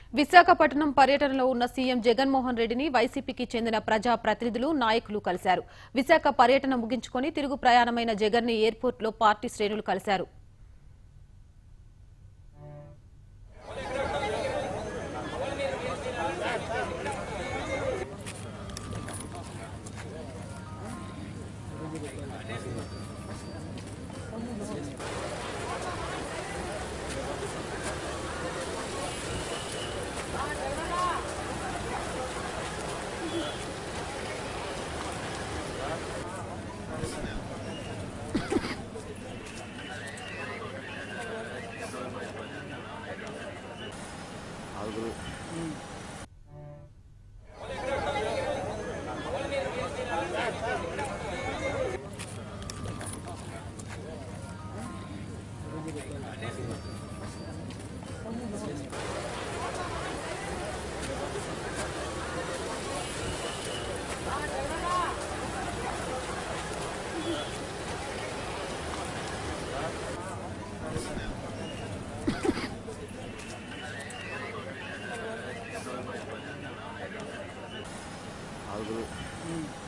విశాఖపట్నం పర్యటనలో ఉన్న సీఎం జగన్మోహన్ రెడ్డిని వైసీపీకి చెందిన ప్రజా ప్రతినిధులు నాయకులు కలిశారు విశాఖ పర్యటన ముగించుకొని తిరుగు ప్రయాణమైన జగన్ ని ఎయిర్పోర్టులో పార్టీ శ్రేణులు కలిశారు ఆరుగురు